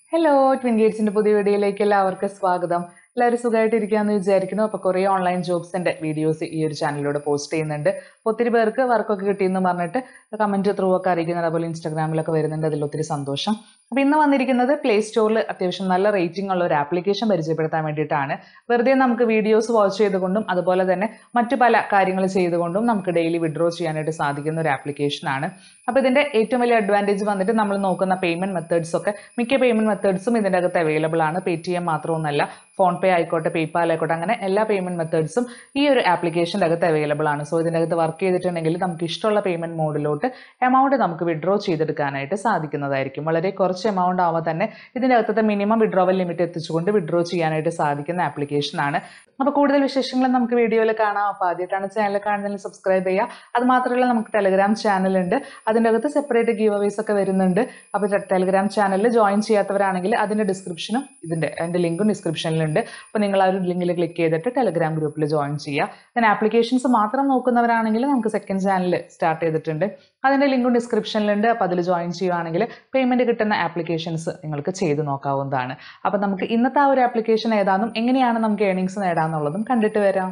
hello twin ഗേറ്റ്സിന്റെ പുതിയ വീഡിയോയിലേക്ക് എല്ലാവർക്കും സ്വാഗതം എല്ലാവരും സുഖമായിട്ട് ഇരിക്കാമെന്ന് വിചാരിക്കുന്നു അപ്പോൾ കുറേ ഓൺലൈൻ ജോബ്സിന്റെ വീഡിയോസ് ഈ ഒരു ചാനലിലൂടെ പോസ്റ്റ് ചെയ്യുന്നുണ്ട് അപ്പോൾ ഒത്തിരി പേർക്ക് വർക്കൊക്കെ കിട്ടിയെന്ന് പറഞ്ഞിട്ട് കമന്റ് ത്രൂ ഒക്കെ അറിയിക്കുന്നത് അതുപോലെ ഇൻസ്റ്റാഗ്രാമിലൊക്കെ വരുന്നുണ്ട് അതിൽ ഒത്തിരി സന്തോഷം അപ്പോൾ ഇന്ന് വന്നിരിക്കുന്നത് പ്ലേ സ്റ്റോറിൽ അത്യാവശ്യം നല്ല റേറ്റിംഗ് ഉള്ള ഒരു ആപ്ലിക്കേഷൻ പരിചയപ്പെടുത്താൻ വേണ്ടിയിട്ടാണ് വെറുതെ നമുക്ക് വീഡിയോസ് വാച്ച് ചെയ്തുകൊണ്ടും അതുപോലെ തന്നെ മറ്റു പല കാര്യങ്ങൾ ചെയ്തുകൊണ്ടും നമുക്ക് ഡെയിലി വിഡ്രോ ചെയ്യാനായിട്ട് സാധിക്കുന്ന ഒരു ആപ്ലിക്കേഷനാണ് അപ്പോൾ ഇതിന്റെ ഏറ്റവും വലിയ അഡ്വാൻറ്റേജ് വന്നിട്ട് നമ്മൾ നോക്കുന്ന പേയ്മെന്റ് മെത്തേഡ്സ് ഒക്കെ മിക്ക പേയ്മെന്റ് മെത്തേഡ്സും ഇതിൻ്റെ അകത്ത് അവൈലബിൾ ആണ് പേ ടി എം മാത്രമൊന്നല്ല ഫോൺ പേ ആയിക്കോട്ടെ പേയ്പാൽ ആയിക്കോട്ടെ അങ്ങനെ എല്ലാ പേയ്മെന്റ് മെത്തേഡ്സും ഈ ഒരു ആപ്ലിക്കേഷൻ്റെ അകത്ത് അവൈലബിൾ ആണ് സോ ഇതിൻ്റെ അകത്ത് വർക്ക് ചെയ്തിട്ടുണ്ടെങ്കിൽ നമുക്ക് ഇഷ്ടമുള്ള പേയ്മെന്റ് മോഡിലോട്ട് എമൗണ്ട് നമുക്ക് വിഡ്രോ ചെയ്തെടുക്കാനായിട്ട് സാധിക്കുന്നതായിരിക്കും വളരെ കുറച്ച് എമൗണ്ട് ആവുമ്പോൾ തന്നെ ഇതിൻ്റെ അകത്തത്തെ മിനിമം വിഡ്രോവൽ ലിമിറ്റ് എത്തിച്ചുകൊണ്ട് വിഡ്രോ ചെയ്യാനായിട്ട് സാധിക്കുന്ന ആപ്ലിക്കേഷനാണ് അപ്പോൾ കൂടുതൽ വിശേഷങ്ങൾ നമുക്ക് വീഡിയോയിൽ കാണാം അപ്പോൾ ആദ്യമായിട്ടാണ് ചാനൽ കാണുന്നതിൽ സബ്സ്ക്രൈബ് ചെയ്യുക അത് മാത്രമല്ല നമുക്ക് ടെലഗ്രാം ചാനലുണ്ട് അതിൻ്റെ അകത്ത് സെപ്പറേറ്റ് ഗീവ് അവേസ് ഒക്കെ വരുന്നുണ്ട് അപ്പോൾ ടെലഗ്രാം ചാനലിൽ ജോയിൻ ചെയ്യാത്തവരാണെങ്കിൽ അതിൻ്റെ ഡിസ്ക്രിപ്ഷനും ഇതിൻ്റെ അതിൻ്റെ ലിങ്കും ഡിസ്ക്രിപ്ഷനിലുണ്ട് അപ്പോൾ നിങ്ങൾ ആ ഒരു ലിങ്കിൽ ക്ലിക്ക് ചെയ്തിട്ട് ടെലഗ്രാം ഗ്രൂപ്പിൽ ജോയിൻ ചെയ്യുക പിന്നെ ആപ്ലിക്കേഷൻസ് മാത്രം നോക്കുന്നവരാണെങ്കിൽ നമുക്ക് സെക്കൻഡ് ചാനൽ സ്റ്റാർട്ട് ചെയ്തിട്ടുണ്ട് അതിൻ്റെ ലിങ്കും ഡിസ്ക്രിപ്ഷനിലുണ്ട് അപ്പോൾ അതിൽ ജോയിൻ ചെയ്യുകയാണെങ്കിൽ പേയ്മെൻറ്റ് കിട്ടുന്ന ആപ്ലിക്കേഷൻസ് നിങ്ങൾക്ക് ചെയ്ത് നോക്കാവുന്നതാണ് അപ്പോൾ നമുക്ക് ഇന്നത്തെ ആ ഒരു ആപ്ലിക്കേഷൻ ഏതാണെന്നും എങ്ങനെയാണ് നമുക്ക് ഏണിങ്സ് നേടാമെന്നുള്ളതും കണ്ടിട്ട് വരാം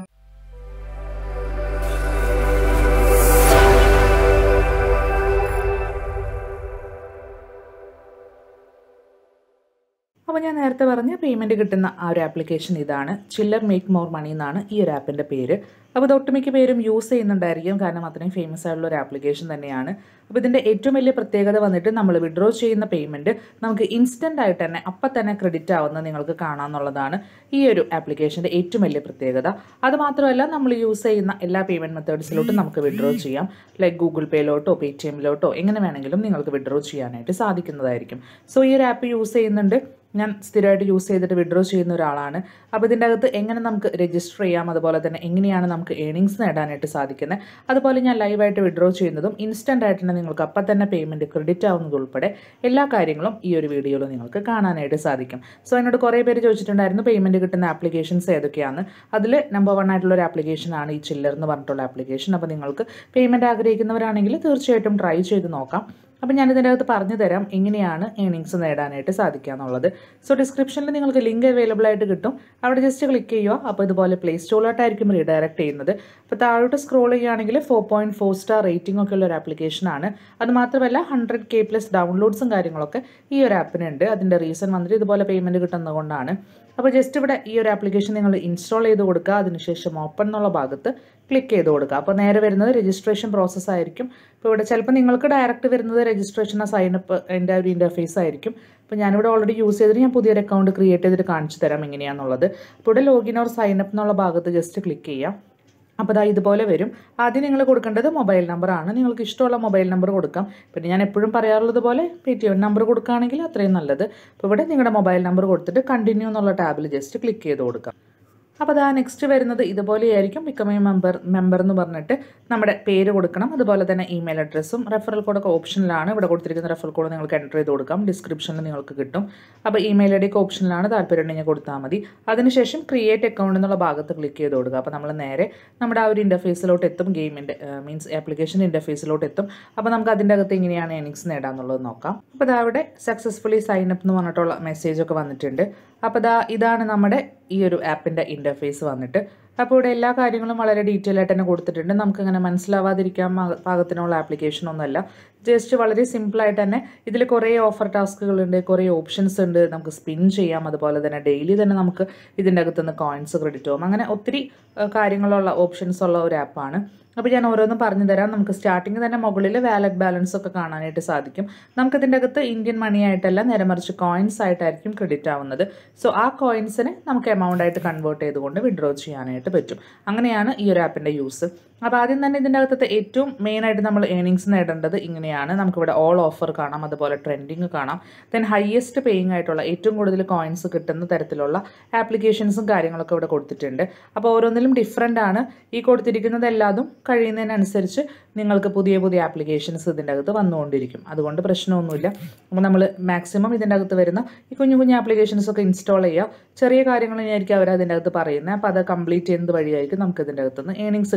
അപ്പോൾ ഞാൻ നേരത്തെ പറഞ്ഞ പേയ്മെൻറ്റ് കിട്ടുന്ന ആ ഒരു ആപ്ലിക്കേഷൻ ഇതാണ് ചില്ലർ മേക്ക് മോർ മണി എന്നാണ് ഈ ഒരു ആപ്പിൻ്റെ പേര് അപ്പോൾ ഇത് ഒട്ടുമിക്ക പേരും യൂസ് ചെയ്യുന്നുണ്ടായിരിക്കും കാരണം അത്രയും ഫേമസ് ആയിട്ടുള്ള ഒരു ആപ്ലിക്കേഷൻ തന്നെയാണ് അപ്പോൾ ഇതിൻ്റെ ഏറ്റവും വലിയ പ്രത്യേകത വന്നിട്ട് നമ്മൾ വിഡ്രോ ചെയ്യുന്ന പേയ്മെൻറ്റ് നമുക്ക് ഇൻസ്റ്റൻ്റ് ആയിട്ട് തന്നെ അപ്പം തന്നെ ക്രെഡിറ്റ് ആവുന്നത് നിങ്ങൾക്ക് കാണാമെന്നുള്ളതാണ് ഈ ഒരു ആപ്ലിക്കേഷൻ്റെ ഏറ്റവും വലിയ പ്രത്യേകത അതുമാത്രമല്ല നമ്മൾ യൂസ് ചെയ്യുന്ന എല്ലാ പേയ്മെൻറ്റ് മെത്തേഡ്സിലോട്ടും നമുക്ക് വിഡ്രോ ചെയ്യാം ലൈക്ക് ഗൂഗിൾ പേയിലോട്ടോ പേ ടി എമ്മിലോട്ടോ എങ്ങനെ വേണമെങ്കിലും നിങ്ങൾക്ക് വിഡ്രോ ചെയ്യാനായിട്ട് സാധിക്കുന്നതായിരിക്കും സോ ഈ ഒരു ആപ്പ് യൂസ് ചെയ്യുന്നുണ്ട് ഞാൻ സ്ഥിരമായിട്ട് യൂസ് ചെയ്തിട്ട് വിഡ്രോ ചെയ്യുന്ന ഒരാളാണ് അപ്പോൾ ഇതിൻ്റെ അകത്ത് എങ്ങനെ നമുക്ക് രജിസ്റ്റർ ചെയ്യാം അതുപോലെ തന്നെ എങ്ങനെയാണ് നമുക്ക് ഏണിങ്സ് നേടാനായിട്ട് സാധിക്കുന്നത് അതുപോലെ ഞാൻ ലൈവായിട്ട് വിഡ്രോ ചെയ്യുന്നതും ഇൻസ്റ്റൻ്റ് ആയിട്ട് തന്നെ നിങ്ങൾക്ക് അപ്പം തന്നെ പേയ്മെൻറ്റ് ക്രെഡിറ്റ് ആവുന്നത് ഉൾപ്പെടെ എല്ലാ കാര്യങ്ങളും ഈ ഒരു വീഡിയോയിൽ നിങ്ങൾക്ക് കാണാനായിട്ട് സാധിക്കും സോ എന്നോട് കുറേ പേര് ചോദിച്ചിട്ടുണ്ടായിരുന്നു പേയ്മെൻറ്റ് കിട്ടുന്ന ആപ്ലിക്കേഷൻസ് ഏതൊക്കെയാണ് അതിൽ നമ്പർ വൺ ആയിട്ടുള്ള ഒരു ആപ്ലിക്കേഷനാണ് ഈ ചില്ലർ എന്ന് പറഞ്ഞിട്ടുള്ള ആപ്ലിക്കേഷൻ അപ്പോൾ നിങ്ങൾക്ക് പേയ്മെൻറ്റ് ആഗ്രഹിക്കുന്നവരാണെങ്കിൽ തീർച്ചയായിട്ടും ട്രൈ ചെയ്ത് നോക്കാം അപ്പോൾ ഞാനിതിൻ്റെ അകത്ത് പറഞ്ഞു തരാം എങ്ങനെയാണ് ഏണിങ്സ് നേടാനായിട്ട് സാധിക്കുക എന്നുള്ളത് സോ ഡിസ്ക്രിപ്ഷനിൽ നിങ്ങൾക്ക് ലിങ്ക് അവൈലബിൾ ആയിട്ട് കിട്ടും അവിടെ ജസ്റ്റ് ക്ലിക്ക് ചെയ്യുക അപ്പോൾ ഇതുപോലെ പ്ലേ സ്റ്റോറിലോട്ടായിരിക്കും റീഡയറക്റ്റ് ചെയ്യുന്നത് അപ്പോൾ താഴോട്ട് സ്ക്രോൾ ചെയ്യുകയാണെങ്കിൽ four point four star rating ഒക്കെ ഉള്ള ഒരു ആപ്ലിക്കേഷനാണ് അത് മാത്രമല്ല ഹൺഡ്രഡ് കെ പ്ലസ് ഡൗൺലോഡ്സും കാര്യങ്ങളൊക്കെ ഈ ഒരു ആപ്പിനുണ്ട് അതിൻ്റെ റീസൺ വന്നിട്ട് ഇതുപോലെ പേയ്മെൻറ്റ് കിട്ടുന്നത് കൊണ്ടാണ് അപ്പോൾ ജസ്റ്റ് ഇവിടെ ഈ ഒരു ആപ്ലിക്കേഷൻ നിങ്ങൾ ഇൻസ്റ്റാൾ ചെയ്ത് കൊടുക്കുക അതിനുശേഷം ഓപ്പൺ എന്നുള്ള ഭാഗത്ത് ക്ലിക്ക് ചെയ്ത് കൊടുക്കുക അപ്പോൾ നേരെ വരുന്നത് രജിസ്ട്രേഷൻ പ്രോസസ്സ് ആയിരിക്കും ഇപ്പോൾ ഇവിടെ ചിലപ്പോൾ നിങ്ങൾക്ക് ഡയറക്റ്റ് വരുന്നത് രജിസ്ട്രേഷൻ സൈനപ്പ് എൻ്റെ ഒരു ഇൻ്റർഫേസ് ആയിരിക്കും അപ്പോൾ ഞാനിവിടെ ഓൾറെഡി യൂസ് ചെയ്തിട്ട് ഞാൻ പുതിയൊരു അക്കൗണ്ട് ക്രിയേറ്റ് ചെയ്തിട്ട് കാണിച്ചു തരാം എങ്ങനെയാണെന്നുള്ളത് അപ്പോൾ ഇവിടെ ലോഗിൻ ഓർ സൈനപ്പ് എന്നുള്ള ഭാഗത്ത് ജസ്റ്റ് ക്ലിക്ക് ചെയ്യാം അപ്പോൾ ദാ ഇതുപോലെ വരും ആദ്യം നിങ്ങൾ കൊടുക്കേണ്ടത് മൊബൈൽ നമ്പറാണ് നിങ്ങൾക്ക് ഇഷ്ടമുള്ള മൊബൈൽ നമ്പർ കൊടുക്കാം പിന്നെ ഞാൻ എപ്പോഴും പറയാറുള്ളത് പോലെ പേ ടി എം നമ്പർ കൊടുക്കുകയാണെങ്കിൽ അത്രയും നല്ലത് അപ്പോൾ ഇവിടെ നിങ്ങളുടെ മൊബൈൽ നമ്പർ കൊടുത്തിട്ട് കണ്ടിന്യൂ എന്നുള്ള ടാബിൽ ജസ്റ്റ് ക്ലിക്ക് ചെയ്ത് കൊടുക്കാം അപ്പോൾ അതാ നെക്സ്റ്റ് വരുന്നത് ഇതുപോലെയായിരിക്കും ബിക്കം എ മെമ്പർ മെമ്പർ എന്ന് പറഞ്ഞിട്ട് നമ്മുടെ പേര് കൊടുക്കണം അതുപോലെ തന്നെ ഇമെയിൽ അഡ്രസ്സും റെഫറൽ കോഡൊക്കെ ഓപ്ഷനിലാണ് ഇവിടെ കൊടുത്തിരിക്കുന്ന റെഫറൽ കോഡ് നിങ്ങൾക്ക് എൻ്റർ ചെയ്ത് കൊടുക്കാം ഡിസ്ക്രിപ്ഷനിൽ നിങ്ങൾക്ക് കിട്ടും അപ്പോൾ ഇമെയിൽ ഐ ഡിക്ക് ഓപ്ഷനിലാണ് താല്പര്യം ഉണ്ടെങ്കിൽ കൊടുത്താൽ മതി അതിനുശേഷം ക്രിയേറ്റ് അക്കൗണ്ട് എന്നുള്ള ഭാഗത്ത് ക്ലിക്ക് ചെയ്ത് കൊടുക്കുക അപ്പോൾ നമ്മൾ നേരെ നമ്മുടെ ആ ഒരു ഇൻ്റർഫേസിലോട്ട് എത്തും ഗെയിമിൻ്റെ മീൻസ് ആപ്ലിക്കേഷൻ ഇൻ്റർഫേസിലോട്ട് എത്തും അപ്പോൾ നമുക്ക് അതിൻ്റെ അകത്ത് എങ്ങനെയാണ് ഏണിങ്സ് നേടാമെന്നുള്ളത് നോക്കാം അപ്പോൾ ഇതാ അവിടെ സക്സസ്ഫുള്ളി സൈൻ അപ്പ് എന്ന് പറഞ്ഞിട്ടുള്ള മെസ്സേജ് ഒക്കെ വന്നിട്ടുണ്ട് അപ്പോൾ ദാ ഇതാണ് നമ്മുടെ ഈ ഒരു ആപ്പിൻ്റെ ഇൻ്റർഫേസ് വന്നിട്ട് അപ്പോൾ ഇവിടെ എല്ലാ കാര്യങ്ങളും വളരെ ഡീറ്റെയിൽ ആയിട്ട് തന്നെ കൊടുത്തിട്ടുണ്ട് നമുക്കിങ്ങനെ മനസ്സിലാവാതിരിക്കാൻ പാകത്തിനുള്ള ആപ്ലിക്കേഷൻ ഒന്നുമല്ല ജസ്റ്റ് വളരെ സിമ്പിളായിട്ട് തന്നെ ഇതിൽ കുറേ ഓഫർ ടാസ്കുകളുണ്ട് കുറേ ഓപ്ഷൻസ് ഉണ്ട് നമുക്ക് സ്പിൻ ചെയ്യാം അതുപോലെ തന്നെ ഡെയിലി തന്നെ നമുക്ക് ഇതിൻ്റെ അകത്തുനിന്ന് കോയിൻസ് ക്രെഡിറ്റ് ആവും അങ്ങനെ ഒത്തിരി കാര്യങ്ങളുള്ള ഓപ്ഷൻസ് ഉള്ള ഒരു ആപ്പാണ് അപ്പോൾ ഞാൻ ഓരോന്നും പറഞ്ഞു തരാം നമുക്ക് സ്റ്റാർട്ടിങ് തന്നെ മുകളിൽ വാലറ്റ് ബാലൻസ് ഒക്കെ കാണാനായിട്ട് സാധിക്കും നമുക്കിതിൻ്റെ അകത്ത് ഇന്ത്യൻ മണി ആയിട്ടല്ല നേരെ മറിച്ച് കോയിൻസ് ആയിട്ടായിരിക്കും ക്രെഡിറ്റ് ആവുന്നത് സോ ആ കോയിൻസിനെ നമുക്ക് എമൗണ്ട് ആയിട്ട് കൺവേർട്ട് ചെയ്തുകൊണ്ട് വിഡ്രോ ചെയ്യാനായിട്ട് പറ്റും അങ്ങനെയാണ് ഈ ഒരു ആപ്പിൻ്റെ യൂസ് അപ്പോൾ ആദ്യം തന്നെ ഇതിൻ്റെ അകത്തത്തെ ഏറ്റവും മെയിനായിട്ട് നമ്മൾ ഏണിങ്സ് നേടേണ്ടത് ഇങ്ങനെയാണ് നമുക്കിവിടെ ഓൾ ഓഫർ കാണാം അതുപോലെ ട്രെൻഡിങ് കാണാം ദെൻ ഹയസ്റ്റ് പേയിങ് ആയിട്ടുള്ള ഏറ്റവും കൂടുതൽ കോയിൻസ് കിട്ടുന്ന തരത്തിലുള്ള ആപ്ലിക്കേഷൻസും കാര്യങ്ങളൊക്കെ ഇവിടെ കൊടുത്തിട്ടുണ്ട് അപ്പോൾ ഓരോന്നിലും ഡിഫറെൻ്റ് ആണ് ഈ കൊടുത്തിരിക്കുന്നത് എല്ലാതും കഴിയുന്നതിനനുസരിച്ച് നിങ്ങൾക്ക് പുതിയ പുതിയ ആപ്ലിക്കേഷൻസ് ഇതിൻ്റെ അകത്ത് വന്നുകൊണ്ടിരിക്കും അതുകൊണ്ട് പ്രശ്നമൊന്നുമില്ല അപ്പോൾ നമ്മൾ മാക്സിമം ഇതിൻ്റെ അകത്ത് വരുന്ന ഈ കുഞ്ഞു കുഞ്ഞു ആപ്ലിക്കേഷൻസ് ഒക്കെ ഇൻസ്റ്റാൾ ചെയ്യുക ചെറിയ കാര്യങ്ങൾ തന്നെയായിരിക്കും അവർ അതിൻ്റെ അകത്ത് പറയുന്നത് അപ്പോൾ അത് കംപ്ലീറ്റ് ചെയ്യുന്നത് വഴിയായിരിക്കും നമുക്ക് ഇതിൻ്റെ അകത്തുനിന്ന് ഏണിങ്സ് കിട്ടുന്നത്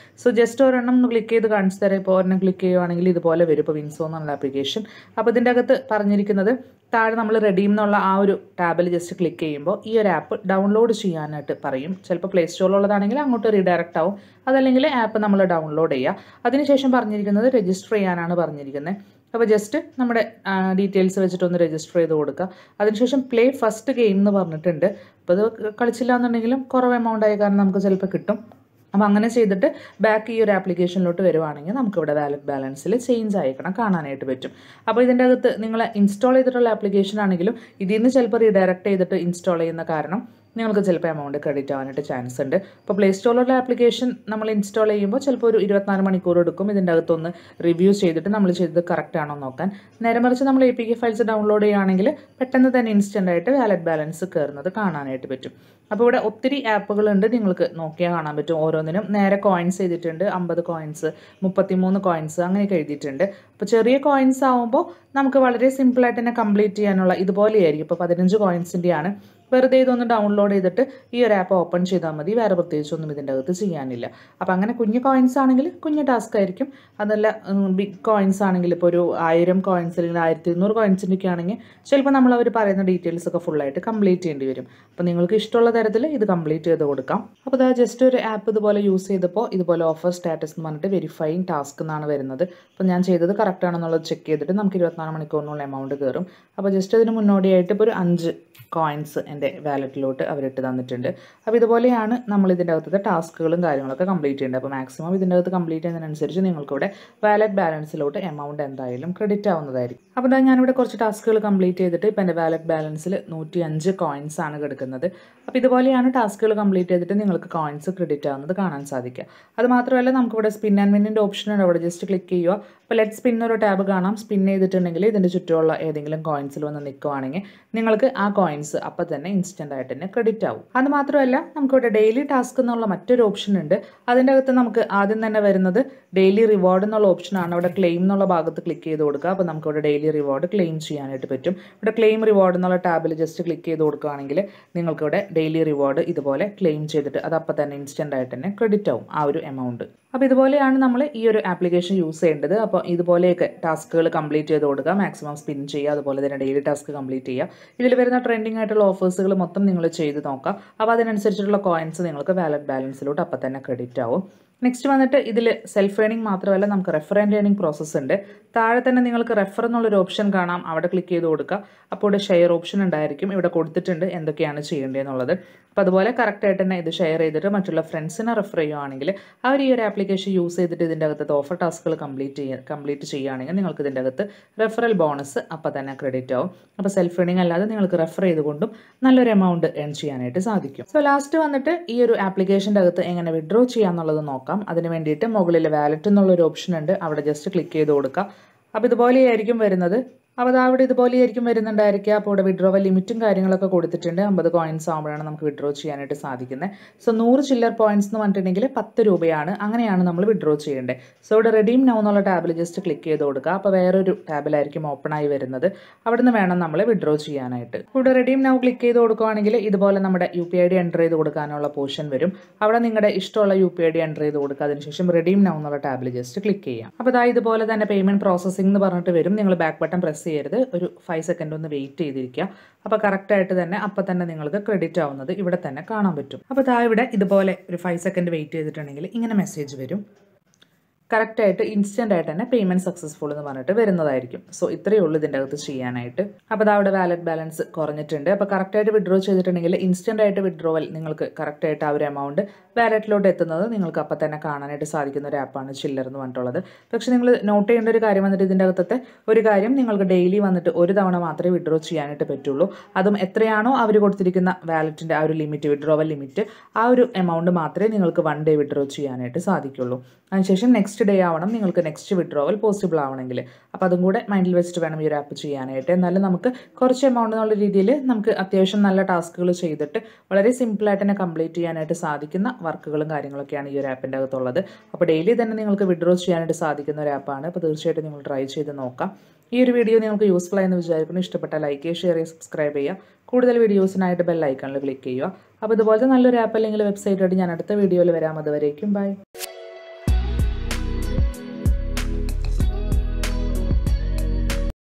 സോ ജസ്റ്റ് ഒരെണ്ണം ഒന്ന് ക്ലിക്ക് ചെയ്ത് കാണിച്ചു തരാം ഇപ്പോൾ ഒരെണ്ണം ക്ലിക്ക് ചെയ്യുവാണെങ്കിൽ ഇതുപോലെ വരും ഇപ്പോൾ വിൻസോ എന്നുള്ള ആപ്ലിക്കേഷൻ അപ്പോൾ ഇതിൻ്റെ അകത്ത് പറഞ്ഞിരിക്കുന്നത് താഴെ നമ്മൾ റെഡീം എന്നുള്ള ആ ഒരു ടാബിൽ ജസ്റ്റ് ക്ലിക്ക് ചെയ്യുമ്പോൾ ഈ ഒരു ആപ്പ് ഡൗൺലോഡ് ചെയ്യാനായിട്ട് പറയും ചിലപ്പോൾ പ്ലേ സ്റ്റോറിലുള്ളതാണെങ്കിൽ അങ്ങോട്ട് റീഡയറക്റ്റ് ആവും അതല്ലെങ്കിൽ ആപ്പ് നമ്മൾ ഡൗൺലോഡ് ചെയ്യുക അതിനുശേഷം പറഞ്ഞിരിക്കുന്നത് രജിസ്റ്റർ ചെയ്യാനാണ് പറഞ്ഞിരിക്കുന്നത് അപ്പോൾ ജസ്റ്റ് നമ്മുടെ ഡീറ്റെയിൽസ് വെച്ചിട്ടൊന്ന് രജിസ്റ്റർ ചെയ്ത് കൊടുക്കുക അതിനുശേഷം പ്ലേ ഫസ്റ്റ് ഗെയിം എന്ന് പറഞ്ഞിട്ടുണ്ട് അപ്പോൾ ഇത് കളിച്ചില്ല എന്നുണ്ടെങ്കിലും കുറവ് എമൗണ്ട് ആയ കാരണം നമുക്ക് ചിലപ്പോൾ കിട്ടും അപ്പോൾ അങ്ങനെ ചെയ്തിട്ട് ബാക്ക് ഈ ഒരു ആപ്ലിക്കേഷനിലോട്ട് വരുവാണെങ്കിൽ നമുക്കിവിടെ വാലറ്റ് ബാലൻസിൽ ചേഞ്ച് ആയിക്കണം കാണാനായിട്ട് പറ്റും അപ്പോൾ ഇതിൻ്റെ അകത്ത് നിങ്ങൾ ഇൻസ്റ്റാൾ ചെയ്തിട്ടുള്ള ആപ്ലിക്കേഷൻ ആണെങ്കിലും ഇതിൽ നിന്ന് ചിലപ്പോൾ റീഡയറക്റ്റ് ചെയ്തിട്ട് ഇൻസ്റ്റാൾ ചെയ്യുന്ന കാരണം നിങ്ങൾക്ക് ചിലപ്പോൾ എമൗണ്ട് ക്രെഡിറ്റ് ആവാനായിട്ട് ചാൻസ് ഉണ്ട് അപ്പോൾ പ്ലേ സ്റ്റോറിലുള്ള ആപ്ലിക്കേഷൻ നമ്മൾ ഇൻസ്റ്റാൾ ചെയ്യുമ്പോൾ ചിലപ്പോൾ ഒരു ഇരുപത്തിനാല് മണിക്കൂർ എടുക്കും ഇതിൻ്റെ അകത്തൊന്ന് റിവ്യൂ ചെയ്തിട്ട് നമ്മൾ ചെയ്തത് കറക്റ്റ് ആണോ നോക്കാൻ നേരെ മറിച്ച് നമ്മൾ A P K files download ചെയ്യുകയാണെങ്കിൽ പെട്ടെന്ന് തന്നെ ഇൻസ്റ്റൻ്റ് ആയിട്ട് വാലറ്റ് ബാലൻസ് കയറുന്നത് കാണാനായിട്ട് പറ്റും അപ്പോൾ ഇവിടെ ഒത്തിരി ആപ്പുകളുണ്ട് നിങ്ങൾക്ക് നോക്കിയാൽ കാണാൻ പറ്റും ഓരോന്നിനും നേരെ കോയിൻസ് ചെയ്തിട്ടുണ്ട് അമ്പത് കോയിൻസ് മുപ്പത്തിമൂന്ന് കോയിൻസ് അങ്ങനെയൊക്കെ എഴുതിയിട്ടുണ്ട് അപ്പോൾ ചെറിയ കോയിൻസ് ആകുമ്പോൾ നമുക്ക് വളരെ സിമ്പിളായിട്ട് തന്നെ കംപ്ലീറ്റ് ചെയ്യാനുള്ള ഇതുപോലെയായിരിക്കും ഇപ്പോൾ പതിനഞ്ച് കോയിൻസിൻ്റെയാണ് വെറുതെ ഇതൊന്ന് ഡൗൺലോഡ് ചെയ്തിട്ട് ഈ ഒരു ആപ്പ് ഓപ്പൺ ചെയ്താൽ മതി വേറെ പ്രത്യേകിച്ചൊന്നും ഇതിൻ്റെ അകത്ത് ചെയ്യാനില്ല അപ്പോൾ അങ്ങനെ കുഞ്ഞു കോയിൻസ് ആണെങ്കിൽ കുഞ്ഞു ടാസ്ക് ആയിരിക്കും അതല്ല ബിഗ് കോയിൻസ് ആണെങ്കിൽ ഇപ്പോൾ ഒരു ആയിരം കോയിൻസ് അല്ലെങ്കിൽ ആയിരത്തി ഇരുന്നൂറ് കോയിൻസിൻ്റെ ഒക്കെ ആണെങ്കിൽ ചിലപ്പോൾ നമ്മൾ അവർ പറയുന്ന ഡീറ്റെയിൽസ് ഒക്കെ ഫുള്ളായിട്ട് കംപ്ലീറ്റ് ചെയ്യേണ്ടി വരും അപ്പോൾ നിങ്ങൾക്ക് ഇഷ്ടമുള്ള തരത്തിൽ ഇത് കംപ്ലീറ്റ് ചെയ്ത് കൊടുക്കാം അപ്പോൾ ഇതാ ജസ്റ്റ് ഒരു ആപ്പ് ഇതുപോലെ യൂസ് ചെയ്തപ്പോൾ ഇതുപോലെ ഓഫർ സ്റ്റാറ്റസ് എന്ന് പറഞ്ഞിട്ട് വെരിഫൈങ് ടാസ്ക് എന്നാണ് വരുന്നത് അപ്പോൾ ഞാൻ ചെയ്തത് കറക്റ്റ് ആണെന്നുള്ളത് ചെക്ക് ചെയ്തിട്ട് നമുക്ക് ഇരുപത്തിനാല് മണിക്കൂറിനുള്ള എമൗണ്ട് കയറും അപ്പോൾ ജസ്റ്റ് അതിന് മുന്നോടിയായിട്ട് ഇപ്പോൾ ഒരു അഞ്ച് കോയിൻസ് എൻ്റെ വാലറ്റിലോട്ട് അവരിട്ട് തന്നിട്ടുണ്ട് അപ്പോൾ ഇതുപോലെയാണ് നമ്മൾ ഇതിൻ്റെ അകത്തത്തെ ടാസ്കുകളും കാര്യങ്ങളൊക്കെ കംപ്ലീറ്റ് ചെയ്യേണ്ടത് അപ്പോൾ മാക്സിമം ഇതിൻ്റെ അകത്ത് കംപ്ലീറ്റ് ചെയ്യുന്നതിനനുസരിച്ച് നിങ്ങൾക്കിവിടെ വാലറ്റ് ബാലൻസിലോട്ട് എമൗണ്ട് എന്തായാലും ക്രെഡിറ്റ് ആവുന്നതായിരിക്കും അപ്പോൾ ഇതാ ഞാനിവിടെ കുറച്ച് ടാസ്കുകൾ കംപ്ലീറ്റ് ചെയ്തിട്ട് ഇപ്പോൾ എൻ്റെ വാലറ്റ് ബാലൻസിൽ നൂറ്റി അഞ്ച് കോയിൻസ് ആണ് കിടക്കുന്നത് അപ്പോൾ ഇതുപോലെയാണ് ടാസ്കുകൾ കംപ്ലീറ്റ് ചെയ്തിട്ട് നിങ്ങൾക്ക് കോയിൻസ് ക്രെഡിറ്റ് ആവുന്നത് കാണാൻ സാധിക്കുക അത് മാത്രമല്ല നമുക്കിവിടെ സ്പിൻ ആൻഡ് വിന്നിൻ്റെ ഓപ്ഷൻ ഉണ്ട് അവിടെ ജസ്റ്റ് ക്ലിക്ക് ചെയ്യുക അപ്പോൾ ലെറ്റ് സ്പിൻ ഒരു ടാബ് കാണാം സ്പിൻ ചെയ്തിട്ടുണ്ടെങ്കിൽ ഇതിൻ്റെ ചുറ്റുമുള്ള ഏതെങ്കിലും കോയിൻസിൽ വന്ന് നിൽക്കുവാണെങ്കിൽ നിങ്ങൾക്ക് ആ കോയിൻസ് അപ്പം തന്നെ ഇൻസ്റ്റൻ്റ് ആയിട്ട് തന്നെ ക്രെഡിറ്റ് ആവും അത് മാത്രമല്ല നമുക്കിവിടെ ഡെയിലി ടാസ്ക് എന്നുള്ള മറ്റൊരു ഓപ്ഷൻ ഉണ്ട് അതിൻ്റെ അകത്ത് നമുക്ക് ആദ്യം തന്നെ വരുന്നത് ഡെയിലി റിവാർഡ് എന്നുള്ള ഓപ്ഷനാണ് അവിടെ ക്ലെയിം എന്നുള്ള ഭാഗത്ത് ക്ലിക്ക് ചെയ്ത് കൊടുക്കുക അപ്പോൾ നമുക്കിവിടെ ഡെയിലി റിവാർഡ് ക്ലെയിം ചെയ്യാനായിട്ട് പറ്റും ഇവിടെ ക്ലെയിം റിവാർഡ് എന്നുള്ള ടാബിൽ ജസ്റ്റ് ക്ലിക്ക് ചെയ്ത് കൊടുക്കുകയാണെങ്കിൽ നിങ്ങൾക്കിവിടെ ഡെയിലി റിവാർഡ് ഇതുപോലെ ക്ലെയിം ചെയ്തിട്ട് അത് അപ്പം തന്നെ ഇൻസ്റ്റൻ്റ് ആയിട്ട് തന്നെ ക്രെഡിറ്റ് ആവും ആ ഒരു എമൗണ്ട് അപ്പോൾ ഇതുപോലെയാണ് നമ്മൾ ഈ ഒരു ആപ്ലിക്കേഷൻ യൂസ് ചെയ്യേണ്ടത് അപ്പോൾ ഇതുപോലെയൊക്കെ ടാസ്കുകൾ കംപ്ലീറ്റ് ചെയ്ത് കൊടുക്കുക മാക്സിമം സ്പിൻ ചെയ്യുക അതുപോലെ തന്നെ ഡെയിലി ടാസ്ക് കംപ്ലീറ്റ് ചെയ്യുക ഇതിൽ വരുന്ന ട്രെൻഡിങ് ആയിട്ടുള്ള ഓഫേഴ്സുകൾ മൊത്തം നിങ്ങൾ ചെയ്ത് നോക്കുക അപ്പോൾ അതിനനുസരിച്ചിട്ടുള്ള കോയിൻസ് നിങ്ങൾക്ക് വാലറ്റ് ബാലൻസിലോട്ട് അപ്പം തന്നെ ക്രെഡിറ്റ് ആവും നെക്സ്റ്റ് വന്നിട്ട് ഇതിൽ സെൽഫ് ഏണിംഗ് മാത്രമല്ല നമുക്ക് റെഫർ ആൻഡ് ഏണിംഗ് പ്രോസസ്സ് ഉണ്ട് താഴെ തന്നെ നിങ്ങൾക്ക് റെഫർ എന്നുള്ളൊരു ഓപ്ഷൻ കാണാം അവിടെ ക്ലിക്ക് ചെയ്ത് കൊടുക്കുക അപ്പോൾ ഇവിടെ ഷെയർ ഓപ്ഷൻ ഉണ്ടായിരിക്കും ഇവിടെ കൊടുത്തിട്ടുണ്ട് എന്തൊക്കെയാണ് ചെയ്യേണ്ടതെന്നുള്ളത് അപ്പോൾ അതുപോലെ കറക്റ്റായിട്ട് തന്നെ ഇത് ഷെയർ ചെയ്തിട്ട് മറ്റുള്ള ഫ്രണ്ട്സിനെ റെഫർ ചെയ്യുകയാണെങ്കിൽ അവർ ഈ ഒരു ആപ്ലിക്കേഷൻ യൂസ് ചെയ്തിട്ട് ഇതിൻ്റെ അകത്ത് ഓഫർ ടാസ്കുകൾ കംപ്ലീറ്റ് ചെയ്യുക കംപ്ലീറ്റ് ചെയ്യുകയാണെങ്കിൽ നിങ്ങൾക്ക് ഇതിൻ്റെ അകത്ത് റെഫറൽ ബോണസ് അപ്പോൾ തന്നെ ക്രെഡിറ്റ് ആവും അപ്പോൾ സെൽഫ് ഏണിംഗ് അല്ലാതെ നിങ്ങൾക്ക് റെഫർ ചെയ്തുകൊണ്ടും നല്ലൊരു എമൗണ്ട് ഏൺ ചെയ്യാനായിട്ട് സാധിക്കും സോ ലാസ്റ്റ് വന്നിട്ട് ഈ ഒരു ആപ്ലിക്കേഷൻ്റെ അകത്ത് എങ്ങനെ വിഡ്രോ ചെയ്യാന്നുള്ളത് നോക്കാം അതിന് വേണ്ടിയിട്ട് മുകളിൽ വാലറ്റ് എന്നുള്ളൊരു ഓപ്ഷൻ ഉണ്ട് അവിടെ ജസ്റ്റ് ക്ലിക്ക് ചെയ്ത് കൊടുക്കുക അപ്പോൾ ഇതുപോലെയായിരിക്കും വരുന്നത് അപ്പോൾ അത് അവിടെ ഇതുപോലെയായിരിക്കും വരുന്നുണ്ടായിരിക്കുക അപ്പോൾ ഇവിടെ വിഡ്രോവൽ ലിമിറ്റും കാര്യങ്ങളൊക്കെ കൊടുത്തിട്ടുണ്ട് അമ്പത് കോയിൻസ് ആകുമ്പോഴാണ് നമുക്ക് വിഡ്രോ ചെയ്യാനായിട്ട് സാധിക്കുന്നത് സോ നൂറ് ചില്ലർ പോയിന്റ്സ് എന്ന് പറഞ്ഞിട്ടുണ്ടെങ്കിൽ പത്ത് രൂപയാണ് അങ്ങനെയാണ് നമ്മൾ വിഡ്രോ ചെയ്യേണ്ടത് സോ ഇവിടെ റെഡീം നൗ എന്നുള്ള ടാബിൽ ജസ്റ്റ് ക്ലിക്ക് ചെയ്ത് കൊടുക്കുക അപ്പോൾ വേറൊരു ടാബിലായിരിക്കും ഓപ്പൺ ആയി വരുന്നത് അവിടെ നിന്ന് വേണം നമ്മൾ വിഡ്രോ ചെയ്യാനായിട്ട് ഇവിടെ റെഡീം നൗ ക്ലിക്ക് ചെയ്ത് കൊടുക്കുകയാണെങ്കിൽ ഇതുപോലെ നമ്മുടെ U P I D enter ചെയ്ത് കൊടുക്കാനുള്ള പോർഷൻ വരും അവിടെ നിങ്ങളുടെ ഇഷ്ടമുള്ള U P I D enter ചെയ്ത് കൊടുക്കുക അതിനുശേഷം റെഡീം നൗ എന്നുള്ള ടാബിൽ ജസ്റ്റ് ക്ലിക്ക് ചെയ്യാം അപ്പോൾ അതായത് ഇതുപോലെ തന്നെ പേയ്മെൻറ്റ് പ്രോസസ്സിംഗ് എന്ന് പറഞ്ഞിട്ട് വരും നിങ്ങൾ ബാക്ക് ബട്ടൺ പ്രസ് ചെയ്യരുത് ഒരു ഫൈവ് സെക്കൻഡ് ഒന്ന് വെയിറ്റ് ചെയ്തിരിക്കുക അപ്പോൾ കറക്റ്റായിട്ട് തന്നെ അപ്പോൾ തന്നെ നിങ്ങൾക്ക് ക്രെഡിറ്റ് ആവുന്നത് ഇവിടെ തന്നെ കാണാൻ പറ്റും അപ്പോൾ താ ഇവിടെ ഇതുപോലെ ഒരു ഫൈവ് സെക്കൻഡ് വെയിറ്റ് ചെയ്തിട്ടുണ്ടെങ്കിൽ ഇങ്ങനെ മെസ്സേജ് വരും കറക്റ്റായിട്ട് ഇൻസ്റ്റൻ്റ് ആയിട്ട് തന്നെ പേയ്മെൻറ്റ് സക്സസ്ഫുൾ എന്ന് പറഞ്ഞിട്ട് വരുന്നതായിരിക്കും സോ ഇത്രയേ ഉള്ളൂ ഇതിൻ്റെ അകത്ത് ചെയ്യാനായിട്ട് അപ്പോൾ അത് അവിടെ വാലറ്റ് ബാലൻസ് കുറഞ്ഞിട്ടുണ്ട് അപ്പോൾ കറക്റ്റായിട്ട് വിഡ്രോ ചെയ്തിട്ടുണ്ടെങ്കിൽ ഇൻസ്റ്റൻ്റ് ആയിട്ട് വിഡ്രോവൽ നിങ്ങൾക്ക് കറക്റ്റായിട്ട് ആ ഒരു എമൗണ്ട് വാലറ്റിലോട്ട് എത്തുന്നത് നിങ്ങൾക്ക് അപ്പം തന്നെ കാണാനായിട്ട് സാധിക്കുന്ന ഒരു ആപ്പാണ് ചില്ലർ എന്ന് പറഞ്ഞിട്ടുള്ളത് പക്ഷേ നിങ്ങൾ നോട്ട് ചെയ്യേണ്ട ഒരു കാര്യം വന്നിട്ട് ഇതിൻ്റെ അകത്തത്തെ ഒരു കാര്യം നിങ്ങൾക്ക് ഡെയിലി വന്നിട്ട് ഒരു തവണ മാത്രമേ വിഡ്രോ ചെയ്യാനായിട്ട് പറ്റുള്ളൂ അതും എത്രയാണോ അവർ കൊടുത്തിരിക്കുന്ന വാലറ്റിൻ്റെ ആ ഒരു ലിമിറ്റ് വിഡ്രോവൽ ലിമിറ്റ് ആ ഒരു എമൗണ്ട് മാത്രമേ നിങ്ങൾക്ക് വൺ ഡേ വിഡ്രോ ചെയ്യാനായിട്ട് സാധിക്കുള്ളൂ അതിനുശേഷം നെക്സ്റ്റ് ഡേ ആവണം നിങ്ങൾക്ക് നെക്സ്റ്റ് വിഡ്രോവൽ പോസിബിൾ ആവണമെങ്കിൽ അപ്പോൾ അതും കൂടെ മൈൻഡിൽ വെച്ചിട്ട് വേണം ഈ ഒരു ആപ്പ് ചെയ്യാനായിട്ട് എന്നാലും നമുക്ക് കുറച്ച് എമൗണ്ട് എന്നുള്ള രീതിയിൽ നമുക്ക് അത്യാവശ്യം നല്ല ടാസ്കുകൾ ചെയ്തിട്ട് വളരെ സിമ്പിളായിട്ട് തന്നെ കംപ്ലീറ്റ് ചെയ്യാനായിട്ട് സാധിക്കുന്ന വർക്കുകളും കാര്യങ്ങളൊക്കെയാണ് ഈ ഒരു ആപ്പിൻ്റെ അകത്തുള്ളത് അപ്പോൾ ഡെയിലി തന്നെ നിങ്ങൾക്ക് വിഡ്രോ ചെയ്യാനായിട്ട് സാധിക്കുന്ന ഒരു ആപ്പാണ് അപ്പോൾ തീർച്ചയായിട്ടും നിങ്ങൾ ട്രൈ ചെയ്ത് നോക്കാം ഈ ഒരു വീഡിയോ നിങ്ങൾക്ക് യൂസ്ഫുൾ ആയെന്ന് വിചാരിക്കുന്നു ഇഷ്ടപ്പെട്ട ലൈക്ക് ചെയ്യുക ഷെയർ ചെയ്യുക സബ്സ്ക്രൈബ് ചെയ്യുക കൂടുതൽ വീഡിയോസിനായിട്ട് ബെൽ ഐക്കണിൽ ക്ലിക്ക് ചെയ്യുക അപ്പോൾ ഇതുപോലത്തെ നല്ലൊരു ആപ്പ് അല്ലെങ്കിൽ വെബ്സൈറ്റായിട്ട് ഞാൻ അടുത്ത വീഡിയോയിൽ വരാം അതുവരേക്കും ബൈ